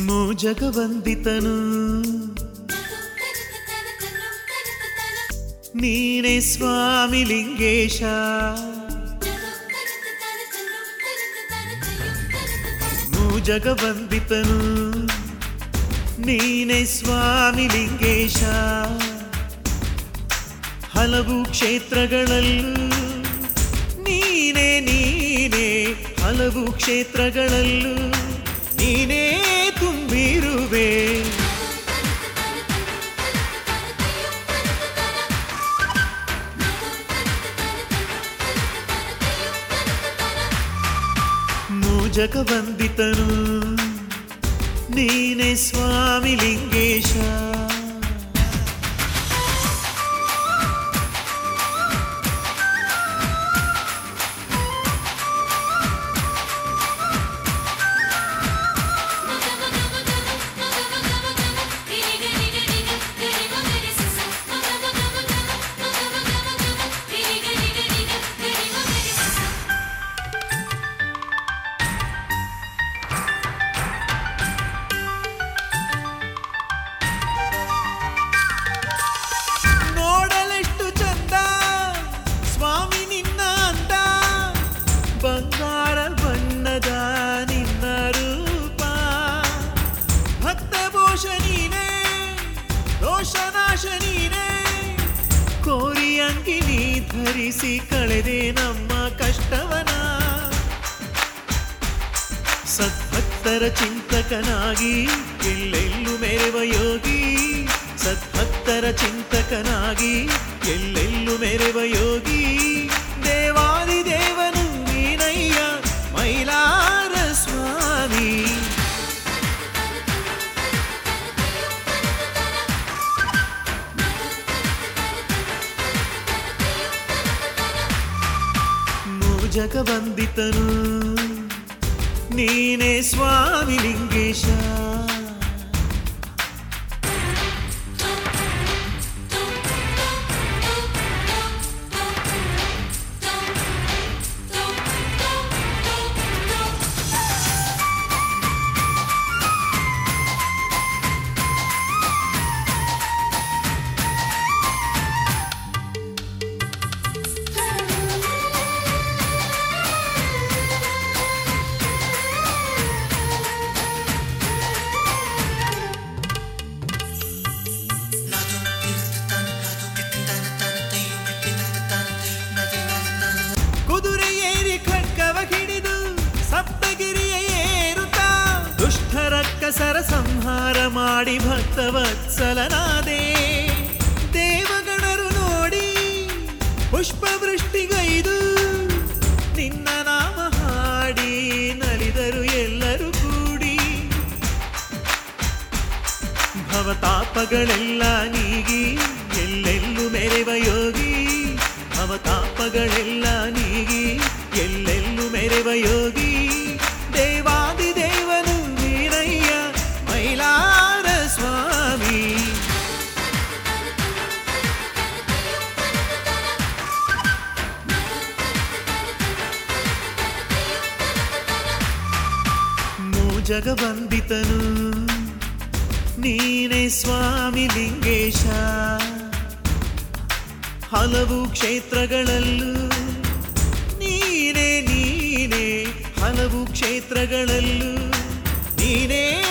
ಮೂಜಗವಂದಿತನು ನೀನೇ ಸ್ವಾಮಿ ಲಿಂಗೇಶ ಮೂಜಗವಂದಿತನು ನೀನೇ ಸ್ವಾಮಿ ಲಿಂಗೇಶ ಹಲವು ಕ್ಷೇತ್ರಗಳಲ್ಲೂ ನೀನೇ ನೀನೇ ಹಲವು ಕ್ಷೇತ್ರಗಳಲ್ಲೂ ನೀನೇ ತುಂಬಿರುವೆ ಮೂಜಕ ಬಂದಿತನು ನೀನೇ ಸ್ವಾಮಿ ಲಿಂಗೇಶ ನೋಡಲೆಷ್ಟು ಚಂದ ಸ್ವಾಮಿ ನಿನ್ನ ಅಂದ ಬಂಗಾರ ಬಣ್ಣದ ನಿನ್ನ ರೂಪ ಭಕ್ತ ಭೋಷ ನೀನೇ ರೋಷನಾಶ ನೀನೇ ಕೋರಿ ಅಂಗಿ ನೀ ಧರಿಸಿ ಕಳೆದೆ ನಮ್ಮ ಕಷ್ಟವನ ಸದ್ಭಕ್ತರ ಚಿಂತಕನಾಗಿ ಎಲ್ಲೆಲ್ಲೂ ಮೆರೆವ ಯೋಗಿ ಸದ್ಭಕ್ತರ ಚಿಂತಕನಾಗಿ ಎಲ್ಲೆಲ್ಲೂ ಮೆರೆವ ಯೋಗಿ ದೇವಾದಿ ದೇವನು ನೀನಯ್ಯ ಮೈಲಾರ ಸ್ವಾಮಿ ಮೂಜಕ ಬಂದಿತನು ನೀನೇ ಸ್ವಾಮಿ ಲಿಂಗೇಶ ಕುದುರೆ ಏರಿ ಖಡ್ಗವ ಹಿಡಿದು ಸಪ್ತಗಿರಿಯ ಏರುತ್ತಾ ದುಷ್ಟರ ಕಸರ ಸಂಹಾರ ಮಾಡಿ ಭಕ್ತವತ್ಸಲನಾದೆ ದೇವಗಣರು ನೋಡಿ ಪುಷ್ಪವೃಷ್ಟಿಗೈದು ನಿನ್ನ ನಾಮ ಹಾಡಿ ನಲಿದರು ಎಲ್ಲರೂ ಕೂಡಿ ಭವತಾಪಗಳೆಲ್ಲ ನೀಗಿ ಎಲ್ಲೆಲ್ಲೂ ಮೆರೆವ ಯೋಗಿ ಭವತಾಪಗಳೆಲ್ಲ ನೀಗಿ ಎಲ್ಲೆಲ್ಲೂ ಮೆರೆವ ಯೋಗಿ ದೇವಾದಿ ದೇವನು ವೀರಯ್ಯ ಮೈಲಾರ ಸ್ವಾಮಿ ಮೂಜಗ ಬಂದಿತನು ನೀನೇ ಸ್ವಾಮಿ ಲಿಂಗೇಶ ಹಲವು ಕ್ಷೇತ್ರಗಳಲ್ಲೂ ನೀನೇ ನೀನೇ ಹಲವು ಕ್ಷೇತ್ರಗಳಲ್ಲೂ ನೀನೇ